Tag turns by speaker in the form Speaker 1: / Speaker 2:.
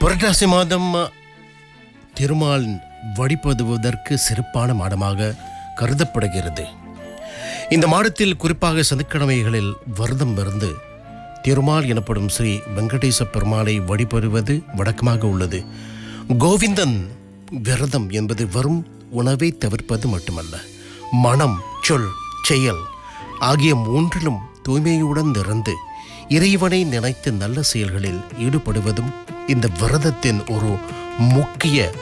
Speaker 1: புரட்டாசி மாதம் திருமால் வழிபடுவதற்கு சிறப்பான மாதமாக கருதப்படுகிறது இந்த மாதத்தில் குறிப்பாக சனிக்கிழமைகளில் விரதம் இருந்து திருமால் எனப்படும் ஸ்ரீ வெங்கடேச பெருமாளை வழிபடுவது வழக்கமாக உள்ளது கோவிந்தன் விரதம் என்பது வெறும் உணவை தவிர்ப்பது மட்டுமல்ல மனம் சொல் செயல் ஆகிய மூன்றிலும் தூய்மையுடன் நிறந்து இறைவனை நினைத்து நல்ல செயல்களில் ஈடுபடுவதும் இந்த விரதத்தின் ஒரு முக்கிய